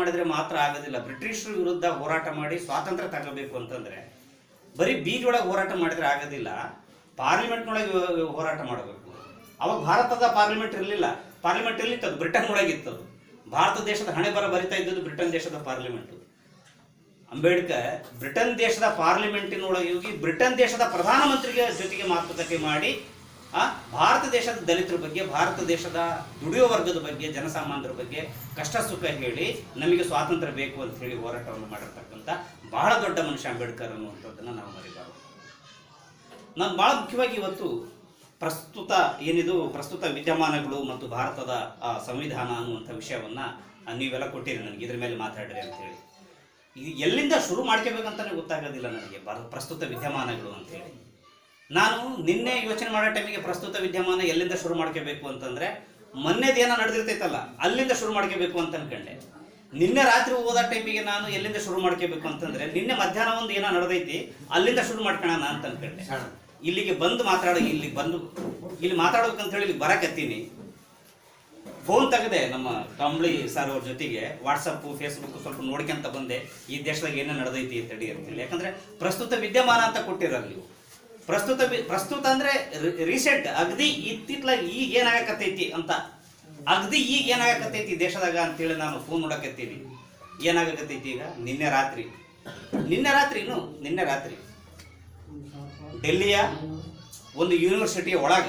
ಮಾಡಿದ್ರೆ ಮಾತ್ರ ಆಗೋದಿಲ್ಲ ಬ್ರಿಟಿಷರ ವಿರುದ್ಧ ಹೋರಾಟ ಮಾಡಿ ಸ್ವಾತಂತ್ರ್ಯ ತಗೋಬೇಕು ಅಂತಂದ್ರೆ ಬರೀ ಬೀಜೊಳಗೆ ಹೋರಾಟ ಮಾಡಿದ್ರೆ ಆಗೋದಿಲ್ಲ ಪಾರ್ಲಿಮೆಂಟ್ನೊಳಗೆ ವ್ಯ- ಹೋರಾಟ ಮಾಡಬೇಕು ಅವಾಗ ಭಾರತದ ಪಾರ್ಲಿಮೆಂಟ್ ಇರಲಿಲ್ಲ ಪಾರ್ಲಿಮೆಂಟ್ ಇರ್ಲಿತ್ತು ಅದು ಬ್ರಿಟನ್ ಒಳಗಿತ್ತು ಅದು. ಭಾರತ ದೇಶದ ಹಣೆ ಬರ ಬರಿತಾ ಇದ್ದದ್ದು ಬ್ರಿಟನ್ ದೇಶದ ಪಾರ್ಲಿಮೆಂಟ್ ಅಂಬೇಡ್ಕರ್ ಬ್ರಿಟನ್ ದೇಶದ ಪಾರ್ಲಿಮೆಂಟಿನೊಳಗೆ ಹೋಗಿ ಬ್ರಿಟನ್ ದೇಶದ ಪ್ರಧಾನಮಂತ್ರಿಗೆ ಜೊತೆಗೆ ಮಾತುಕತೆ ಮಾಡಿ ಆ, ಭಾರತ ದೇಶದ ದಲಿತರ ಬಗ್ಗೆ ಭಾರತ ದೇಶದ ದುಡಿಯೋ ವರ್ಗದ ಬಗ್ಗೆ ಜನಸಾಮಾನ್ಯರ ಬಗ್ಗೆ ಕಷ್ಟ ಸುಖ ಹೇಳಿ ನಮಗೆ ಸ್ವಾತಂತ್ರ್ಯ ಬೇಕು ಅಂತ ಹೇಳಿ ಹೋರಾಟವನ್ನು ಮಾಡಿರ್ತಕ್ಕಂಥ ಬಹಳ ದೊಡ್ಡ ಮನುಷ್ಯ ಅಂಬೇಡ್ಕರ್ ಅನ್ನುವಂಥದ್ದನ್ನು ನಾವು ಮರಿಬಾರದು ನಾನು ಭಾಳ ಮುಖ್ಯವಾಗಿ ಇವತ್ತು ಪ್ರಸ್ತುತ ಏನಿದು ಪ್ರಸ್ತುತ ವಿದ್ಯಮಾನಗಳು ಮತ್ತು ಭಾರತದ ಆ, ಸಂವಿಧಾನ ಅನ್ನುವಂಥ ವಿಷಯವನ್ನ ಆ, ನೀವೆಲ್ಲ ಕೊಟ್ಟಿರಿ ನನಗೆ ಇದ್ರ ಮೇಲೆ ಮಾತಾಡ್ರಿ ಅಂತ ಹೇಳಿ ಇದು ಎಲ್ಲಿಂದ ಶುರು ಮಾಡ್ಕೋಬೇಕಂತಾನೆ ಗೊತ್ತಾಗೋದಿಲ್ಲ ನನಗೆ ಭಾರತ ಪ್ರಸ್ತುತ ವಿದ್ಯಮಾನಗಳು ಅಂತ ಹೇಳಿ ನಾನು ನಿನ್ನೆ ಯೋಚನೆ ಮಾಡೋ ಟೈಮಿಗೆ ಪ್ರಸ್ತುತ ವಿದ್ಯಮಾನ ಎಲ್ಲಿಂದ ಶುರು ಮಾಡ್ಕೋಬೇಕು ಅಂತಂದ್ರೆ ಮೊನ್ನೆದು ಏನೋ ನಡೆದಿರ್ತೈತಲ್ಲ ಅಲ್ಲಿಂದ ಶುರು ಮಾಡ್ಕೋಬೇಕು ಅಂತ ಅನ್ಕೊಂಡೆ ನಿನ್ನೆ ರಾತ್ರಿ ಓದೋ ಟೈಮಿಗೆ ನಾನು ಎಲ್ಲಿಂದ ಶುರು ಮಾಡ್ಕೋಬೇಕು ಅಂತಂದ್ರೆ ನಿನ್ನೆ ಮಧ್ಯಾಹ್ನ ಒಂದು ಏನೋ ನಡೆದೈತಿ ಅಲ್ಲಿಂದ ಶುರು ಮಾಡ್ಕೊಳ್ಳೋಣ ಅಂತ ಅನ್ಕೊಂಡೆ ಇಲ್ಲಿಗೆ ಬಂದು ಮಾತಾಡೋ ಇಲ್ಲಿಗೆ ಬಂದು ಇಲ್ಲಿ ಮಾತಾಡ್ಬೇಕಂತ ಹೇಳಿ ಇಲ್ಲಿ ಬರಕತ್ತೀನಿ ಫೋನ್ ತೆಗೆದೆ ನಮ್ಮ ಕಂಬಳಿ ಸರ್ ಅವ್ರ ಜೊತೆಗೆ ವಾಟ್ಸಪ್ ಫೇಸ್ಬುಕ್ ಸ್ವಲ್ಪ ನೋಡ್ಕೊಂತ ಬಂದೆ ಈ ದೇಶದಾಗ ಏನೇ ನಡೆದೈತಿ ಅಂತೇಳಿ ಅಂತೇಳಿ ಯಾಕಂದ್ರೆ ಪ್ರಸ್ತುತ ವಿದ್ಯಮಾನ ಅಂತ ಕೊಟ್ಟಿರಲ್ಲ ನೀವು ಪ್ರಸ್ತುತ ವಿ- ಪ್ರಸ್ತುತ ಅಂದ್ರೆ ರೀಸೆಂಟ್ ಅಗದಿ ಇತ್ತಿತ್ಲಾಗ ಈಗ ಏನಾಗಕತ್ತೈತಿ ಅಂತ ಅಗದಿ ಈಗ ಏನಾಗಕತ್ತೈತಿ ದೇಶದಾಗ ಅಂತೇಳಿ ನಾನು ಫೋನ್ ನೋಡಕತ್ತೀನಿ ಏನಾಗಕತ್ತೈತಿ ಈಗ ನಿನ್ನೆ ರಾತ್ರಿ ನಿನ್ನೆ ರಾತ್ರಿ ಇನ್ನು ನಿನ್ನೆ ರಾತ್ರಿ ಡೆಲ್ಲಿಯ ಒಂದು ಯೂನಿವರ್ಸಿಟಿಯ ಒಳಗೆ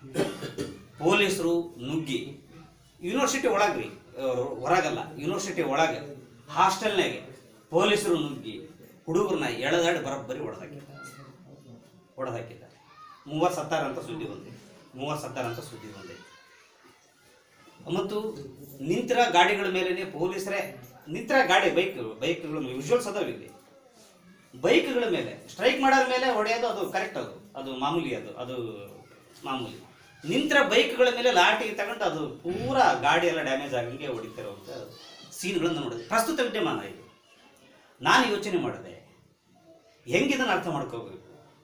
ಪೊಲೀಸರು ನುಗ್ಗಿ ಯೂನಿವರ್ಸಿಟಿ ಒಳಗ್ರಿ ಅವ್ರು ಹೊರಗಲ್ಲ ಯೂನಿವರ್ಸಿಟಿ ಒಳಗೆ ಹಾಸ್ಟೆಲ್ನಾಗೆ ಪೊಲೀಸರು ನುಗ್ಗಿ ಹುಡುಗರನ್ನ ಎಳೆದಾಡಿ ಬರೋಬ್ಬರಿ ಹೊಡೆದಾಕಿದ್ದಾರೆ ಹೊಡೆದಾಕಿದ್ದಾರೆ ಮೂವತ್ತು ಸತ್ತಾರ ಅಂತ ಸುದ್ದಿ ಬಂದಿದೆ ಮೂವತ್ತು ಸತ್ತಾರ ಅಂತ ಸುದ್ದಿ ಬಂದಿದೆ ಮತ್ತು ನಿಂತಿರೋ ಗಾಡಿಗಳ ಮೇಲೇನೆ ಪೊಲೀಸರೇ ನಿಂತಿರೋ ಗಾಡಿ ಬೈಕ್ ಬೈಕ್ಗಳ ವಿಜುವಲ್ಸ್ ಅದಾವ ಇಲ್ಲಿ ಬೈಕ್ಗಳ ಮೇಲೆ ಸ್ಟ್ರೈಕ್ ಮಾಡೋರ ಮೇಲೆ ಹೊಡೆಯೋದು ಅದು ಕರೆಕ್ಟ್ ಅದು ಅದು ಮಾಮೂಲಿ ಅದು ಅದು ಮಾಮೂಲಿ ನಿಂತಿರೋ ಬೈಕ್ಗಳ ಮೇಲೆ ಲಾಟಿ ತಗೊಂಡು ಅದು ಪೂರಾ ಗಾಡಿ ಎಲ್ಲ ಡ್ಯಾಮೇಜ್ ಆಗಂಗೆ ಹೊಡಿತಿರೋಂಥ ಸೀನ್ಗಳನ್ನು ನೋಡಿದೆ ಪ್ರಸ್ತುತ ವಿದ್ಯಮಾನ ಇದು ನಾನು ಯೋಚನೆ ಮಾಡಿದೆ ಹೆಂಗಿದನ್ನು ಅರ್ಥ ಮಾಡ್ಕೋಬೇಕು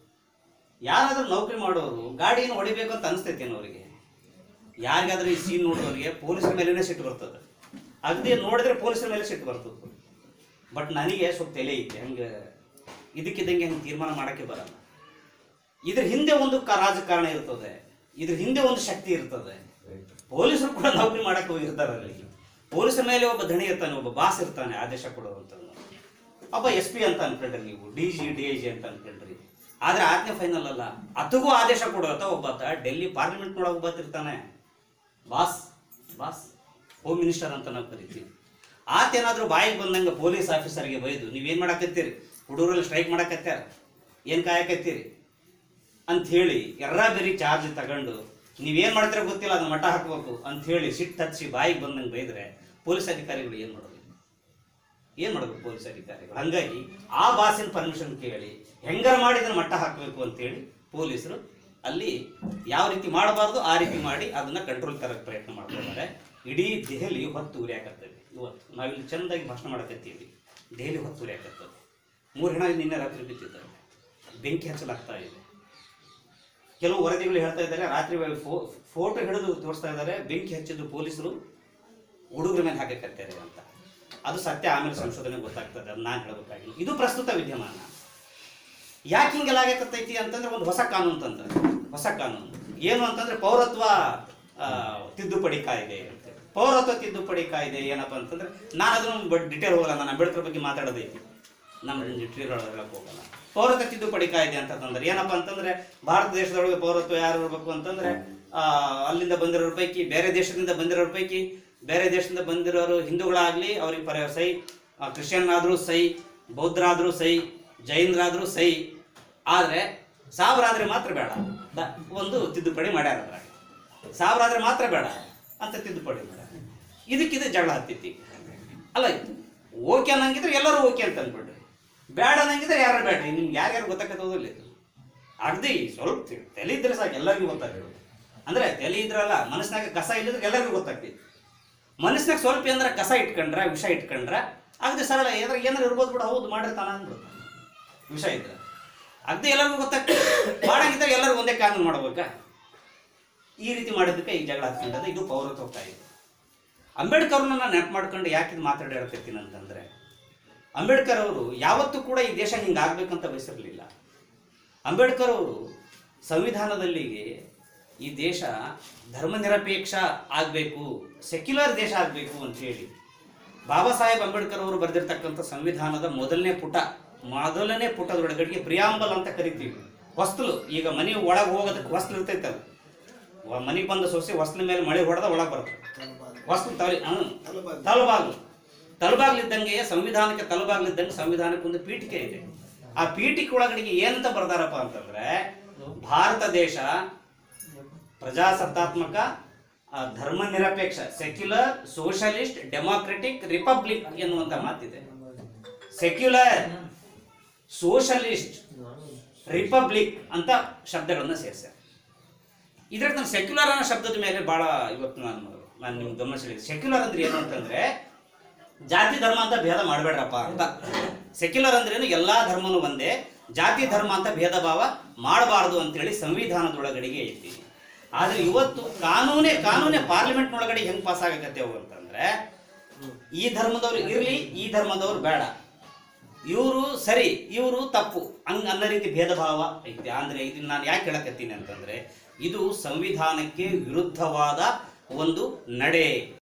ಯಾರಾದರೂ ನೌಕರಿ ಮಾಡೋರು ಗಾಡಿಯನ್ನು ಹೊಡಿಬೇಕು ಅಂತ ಅನಿಸ್ತೈತೇನೋ ಅವರಿಗೆ ಯಾರಿಗಾದ್ರೂ ಈ ಸೀನ್ ನೋಡೋರಿಗೆ ಪೊಲೀಸರ ಮೇಲೇನೆ ಸಿಟ್ಟು ಬರ್ತದೆ ಅಗದಿ ನೋಡಿದ್ರೆ ಪೊಲೀಸರ ಮೇಲೆ ಸಿಟ್ಟು ಬರ್ತದೆ ಬಟ್ ನನಗೆ ಸ್ವಲ್ಪ ತಲೆ ಐತೆ ಹಂಗೆ ಇದಕ್ಕಿದ್ದಂಗೆ ಹಂಗೆ ತೀರ್ಮಾನ ಮಾಡೋಕ್ಕೆ ಬರಲ್ಲ ಇದ್ರ ಹಿಂದೆ ಒಂದು ಕ- ರಾಜಕಾರಣ ಇರ್ತದೆ ಇದ್ರ ಹಿಂದೆ ಒಂದು ಶಕ್ತಿ ಇರ್ತದೆ ಪೊಲೀಸರು ಕೂಡ ನೌಕರಿ ಮಾಡಕ್ಕೆ ಹೋಗಿರ್ತಾರೆ ಅಲ್ಲಿ ಪೊಲೀಸರ ಮೇಲೆ ಒಬ್ಬ ದಣಿ ಇರ್ತಾನೆ ಒಬ್ಬ ಬಾಸ್ ಇರ್ತಾನೆ ಆದೇಶ ಕೊಡುವಂಥವ್ನು ಒಬ್ಬ ಎಸ್ ಪಿ ಅಂತ ಅನ್ಕೊಂಡ್ರಿ ನೀವು D G D I G ಅಂತ ಅನ್ಕೊಂಡ್ರಿ ಆದ್ರೆ ಆಜ್ಞೆ ಫೈನಲ್ ಅಲ್ಲ ಅತಗೂ ಆದೇಶ ಕೊಡುವಂತ ಒಬ್ಬಾತ ಡೆಲ್ಲಿ ಪಾರ್ಲಿಮೆಂಟ್ ಒಳಗೆ ಒಬ್ಬತ್ತಿರ್ತಾನೆ ಬಾಸ್ ಬಾಸ್ ಹೋಮ್ ಮಿನಿಸ್ಟರ್ ಅಂತ ನಾವು ಕರಿತೀವಿ ಆತೇನಾದ್ರೂ ಬಾಯಿಗೆ ಬಂದಂಗೆ ಪೊಲೀಸ್ ಆಫೀಸರ್ಗೆ ಬೈದು ನೀವೇನು ಮಾಡಕತ್ತೀರಿ ಹುಡುಗರಲ್ಲಿ ಸ್ಟ್ರೈಕ್ ಮಾಡಕತ್ಯಾರ ಏನು ಕಾಯಕತ್ತೀರಿ ಅಂತ ಹೇಳಿ ಎರ್ರ ಬೆರಿ ಚಾರ್ಜ್ ತಗೊಂಡು ನೀವೇನು ಮಾಡ್ತೀರ ಗೊತ್ತಿಲ್ಲ ಅದನ್ನ ಮಟ್ಟ ಹಾಕ್ಬೇಕು ಅಂತ ಹೇಳಿ ಸಿಟ್ಟು ಹಚ್ಚಿ ಬಾಯಿಗೆ ಬಂದಂಗೆ ಬೈದ್ರೆ ಪೊಲೀಸ್ ಅಧಿಕಾರಿಗಳು ಏನು ಮಾಡೋದು ಏನು ಮಾಡಬೇಕು ಪೊಲೀಸ್ ಅಧಿಕಾರಿಗಳು ಹಂಗಾಗಿ ಆ ಬಾಸಿನ ಪರ್ಮಿಷನ್ ಕೇಳಿ ಹೆಂಗಾರ ಮಾಡಿ ಇದನ್ನ ಮಟ್ಟ ಹಾಕಬೇಕು ಅಂತೇಳಿ ಪೊಲೀಸರು ಅಲ್ಲಿ ಯಾವ ರೀತಿ ಮಾಡಬಾರ್ದು ಆ ರೀತಿ ಮಾಡಿ ಅದನ್ನ ಕಂಟ್ರೋಲ್ ತರಕ್ಕೆ ಪ್ರಯತ್ನ ಮಾಡ್ತಿದ್ದಾರೆ ಇಡೀ ದೆಹಲಿ ಹೊತ್ತು ಉರಿಯಾಕತ್ತವೆ ಇವತ್ತು ನಾವಿಲ್ಲಿ ಚೆಂದಾಗಿ ಭಾಷಣ ಮಾಡಕತ್ತೀವಿ ದೆಹಲಿ ಹೊತ್ತು ಉರಿಯಾಕತ್ತವೆ ಮೂರು ಹೆಣ ನಿನ್ನೆ ರಾತ್ರಿ ಬಿದ್ದಿದ್ದಾರೆ ಬೆಂಕಿ ಹಚ್ಚಲಾಗ್ತಾ ಇದೆ ಕೆಲವು ವರದಿಗಳು ಹೇಳ್ತಾ ಇದ್ದಾರೆ ರಾತ್ರಿ ಫೋ- ಫೋಟೋ ಹಿಡಿದು ತೋರಿಸ್ತಾ ಇದ್ದಾರೆ ಬೆಂಕಿ ಹಚ್ಚಿದ್ದು ಪೊಲೀಸರು ಹುಡುಗರ ಮೇಲೆ ಹಾಕಕತ್ತಾರೆ ಅಂತ ಅದು ಸತ್ಯ ಆಮೇಲೆ ಸಂಶೋಧನೆ ಗೊತ್ತಾಗ್ತದೆ ಅದು ನಾನು ಹೇಳಬೇಕಾಗಿಲ್ಲ ಇದು ಪ್ರಸ್ತುತ ವಿದ್ಯಮಾನ ಯಾಕೆ ಹಿಂಗೆಲ್ಲ ಆಗಕತ್ತೈತಿ ಅಂತಂದ್ರೆ ಒಂದು ಹೊಸ ಕಾನೂನು ತಂದ್ರೆ ಹೊಸ ಕಾನೂನು ಏನು ಅಂತಂದ್ರೆ ಪೌರತ್ವ ಆ, ತಿದ್ದುಪಡಿ ಕಾಯ್ದೆ ಅಂತ ಪೌರತ್ವ ತಿದ್ದುಪಡಿ ಕಾಯ್ದೆ ಏನಪ್ಪ ಅಂತಂದ್ರೆ ನಾನು ಅದನ್ನು ಡಿಟೇಲ್ ಹೋಗಲ್ಲ ನಾನು ಅಂಬೇಡ್ಕರ್ ಬಗ್ಗೆ ಮಾತಾಡೋದೈತಿ ನಮ್ಮ ಡಿಟೇಲ್ ಹೇಳಕ್ ಹೋಗಲ್ಲ ಪೌರತ್ವ ತಿದ್ದುಪಡಿ ಕಾಯ್ದೆ ಅಂತಂದ್ರೆ ಏನಪ್ಪ ಅಂತಂದ್ರೆ ಭಾರತ ದೇಶದೊಳಗೆ ಪೌರತ್ವ ಯಾರು ಇರಬೇಕು ಅಂತಂದ್ರೆ ಆ, ಅಲ್ಲಿಂದ ಬಂದಿರೋರ ಪೈಕಿ ಬೇರೆ ದೇಶದಿಂದ ಬಂದಿರೋರ ಪೈಕಿ ಬೇರೆ ದೇಶದಿಂದ ಬಂದಿರೋರು ಹಿಂದೂಗಳಾಗ್ಲಿ ಅವ್ರಿಗೆ ಪರ ಸೈ ಆ, ಕ್ರಿಶ್ಚಿಯನ್ ಆದ್ರೂ ಸೈ ಬೌದ್ಧರಾದ್ರೂ ಸೈ ಜೈನರಾದ್ರೂ ಸೈ ಆದ್ರೆ ಸಾವಿರಾದ್ರೆ ಮಾತ್ರ ಬೇಡ ದ- ಒಂದು ತಿದ್ದುಪಡಿ ಮಾಡ್ಯಾರ ಅದ್ರಾಗ ಸಾವಿರಾದ್ರೆ ಮಾತ್ರ ಬೇಡ ಅಂತ ತಿದ್ದುಪಡಿ ಮಾಡ್ಯಾರ ಇದಕ್ಕಿದು ಜಗಳ ಹತ್ತಿತ್ತು ಈಗ. ಅಲ್ಲ ಓಕೆ ಅನ್ನಂಗಿದ್ರೆ ಎಲ್ಲರೂ ಓಕೆ ಅಂತ ಅಂದ್ಬಿಡ್ರಿ ಬೇಡ ಅನ್ನಂಗಿದ್ರೆ ಯಾರು ಬೇಡ್ರಿ ನಿಮ್ಗೆ ಯಾರ್ಯಾರು ಗೊತ್ತಾಗತ್ತೋದಿಲ್ಲ ಇದು ಅಗದಿ ಸ್ವಲ್ಪ ತಿ- ತಲೆ ಇದ್ರೆ ಸಾಕು ಎಲ್ಲರಿಗೂ ಗೊತ್ತಾಗಿರೋದು ಅಂದ್ರೆ ತಲೆ ಇದ್ರಲ್ಲ ಮನಸ್ಸಿನಾಗ ಕಸ ಇಲ್ಲದ್ರೆ ಎಲ್ಲರಿಗೂ ಗೊತ್ತಾಗ್ತೈತಿ ಮನಸ್ಸಿನಾಗ ಸ್ವಲ್ಪ ಏನಾರ ಕಸ ಇಟ್ಕೊಂಡ್ರ ವಿಷ ಇಟ್ಕೊಂಡ್ರ ಅಗದಿ ಸರಳ ಏನಾರ ಏನಾರ ಇರ್ಬೋದು ಬಿಡ ಹೌದು ಮಾಡಿರ್ತಾನ ಅಂದ್ಬಿಡ್ತಾನೆ ವಿಷ ಇದ್ರೆ ಅಗದಿ ಎಲ್ಲರಿಗೂ ಗೊತ್ತಾಗ್ತದೆ ಮಾಡಂಗಿದ್ರೆ ಎಲ್ಲರಿಗೂ ಒಂದೇ ಕಾನೂನು ಮಾಡ್ಬೇಕಾ ಈ ರೀತಿ ಮಾಡೋದಕ್ಕೆ ಈ ಜಗಳ ಹತ್ಕೊಂಡದ ಇದು ಪೌರತ್ವ ಕಾಯ್ದೆ ಅಂಬೇಡ್ಕರ್ನ ನಾನು ನೆನಪು ಮಾಡ್ಕೊಂಡು ಯಾಕೆ ಇದು ಮಾತಾಡಿ ಹೇಳ್ತಿರ್ತೀನಿ ಅಂತಂದರೆ ಅಂಬೇಡ್ಕರ್ ಅವರು ಯಾವತ್ತೂ ಕೂಡ ಈ ದೇಶ ಹಿಂಗಾಗಬೇಕಂತ ಬಯಸಿರಲಿಲ್ಲ ಅಂಬೇಡ್ಕರ್ ಅವರು ಸಂವಿಧಾನದಲ್ಲಿ ಈ ದೇಶ ಧರ್ಮನಿರಪೇಕ್ಷ ಆಗಬೇಕು ಸೆಕ್ಯುಲರ್ ದೇಶ ಆಗಬೇಕು ಅಂತೇಳಿ ಬಾಬಾ ಸಾಹೇಬ್ ಅಂಬೇಡ್ಕರ್ ಅವರು ಬರೆದಿರ್ತಕ್ಕಂಥ ಸಂವಿಧಾನದ ಮೊದಲನೇ ಪುಟ ಮೊದಲನೇ ಪುಟದೊಳಗಡೆಗೆ ಪ್ರಿಯಾಂಬಲ್ ಅಂತ ಕರಿತೀವಿ ಹೊಸ್ತಲು ಈಗ ಮನೆ ಒಳಗೆ ಹೋಗೋದಕ್ಕೆ ಹೊಸ್ಲು ಇರ್ತೈತೆ ಅದು ಮನೆಗೆ ಬಂದ ಸೊಸೆ ಹೊಸ್ಲಿನ ಮೇಲೆ ಮಳೆ ಹೊಡೆದ ಒಳಗೆ ಬರುತ್ತೆ ಹೊಸ್ಲು ತಲೆ ಹ್ಞೂ ತಲಬಾಗ್ಲು ತಲಬಾಗ್ಲಿದ್ದಂಗೆ ಸಂವಿಧಾನಕ್ಕೆ ತಲಬಾಗ್ಲಿದ್ದಂಗೆ ಸಂವಿಧಾನಕ್ಕೆ ಒಂದು ಪೀಠಿಕೆ ಇದೆ ಆ ಪೀಠಿಕೆ ಒಳಗಡೆಗೆ ಏನಂತ ಬರ್ದಾರಪ್ಪ ಅಂತಂದ್ರೆ ಭಾರತ ದೇಶ ಪ್ರಜಾಸತ್ತಾತ್ಮಕ ಆ, ಧರ್ಮ ನಿರಪೇಕ್ಷ ಸೆಕ್ಯುಲರ್ ಸೋಷಲಿಸ್ಟ್ ಡೆಮಾಕ್ರೆಟಿಕ್ ರಿಪಬ್ಲಿಕ್ ಎನ್ನುವಂತ ಮಾತಿದೆ ಸೆಕ್ಯುಲರ್ ಸೋಷಲಿಸ್ಟ್ ರಿಪಬ್ಲಿಕ್ ಅಂತ ಶಬ್ದಗಳನ್ನ ಸೇರಿಸ್ಯಾರ ಇದ್ರಾಗ ನಾನು ಸೆಕ್ಯುಲರ್ ಅನ್ನೋ ಶಬ್ದದ ಮೇಲೆ ಭಾಳ ಇವತ್ತು ನಾನು ನಾನು ನಿಮ್ಗೆ ಗಮನ ಸೆಳೆದಿದ್ದೆ ಸೆಕ್ಯುಲರ್ ಅಂದ್ರೆ ಏನು ಅಂತಂದ್ರೆ ಜಾತಿ ಧರ್ಮ ಅಂತ ಭೇದ ಮಾಡಬೇಡ್ರಪ್ಪ ಅಂತ ಸೆಕ್ಯುಲರ್ ಅಂದ್ರೇನು ಎಲ್ಲಾ ಧರ್ಮನೂ ಒಂದೇ ಜಾತಿ ಧರ್ಮ ಅಂತ ಭೇದ ಭಾವ ಮಾಡಬಾರದು ಅಂತೇಳಿ ಸಂವಿಧಾನದೊಳಗಡೆಗೆ ಐತಿ ಆದ್ರೆ ಇವತ್ತು ಕಾನೂನೇ ಕಾನೂನೇ ಪಾರ್ಲಿಮೆಂಟ್ನೊಳಗಡೆ ಹೆಂಗ್ ಪಾಸ್ ಆಗಕತ್ತೇವು ಅಂತಂದ್ರೆ ಈ ಧರ್ಮದವ್ರು ಇರ್ಲಿ ಈ ಧರ್ಮದವ್ರು ಬೇಡ ಇವರು ಸರಿ ಇವರು ತಪ್ಪು ಹಂಗ ಅನ್ನೋ ರೀತಿ ಭೇದ ಭಾವ ಐತಿ ಅಂದ್ರೆ ಇದನ್ನ ನಾನು ಯಾಕೆ ಹೇಳಕತ್ತೀನಿ ಅಂತಂದ್ರೆ ಇದು ಸಂವಿಧಾನಕ್ಕೆ ವಿರುದ್ಧವಾದ ಒಂದು ನಡೆ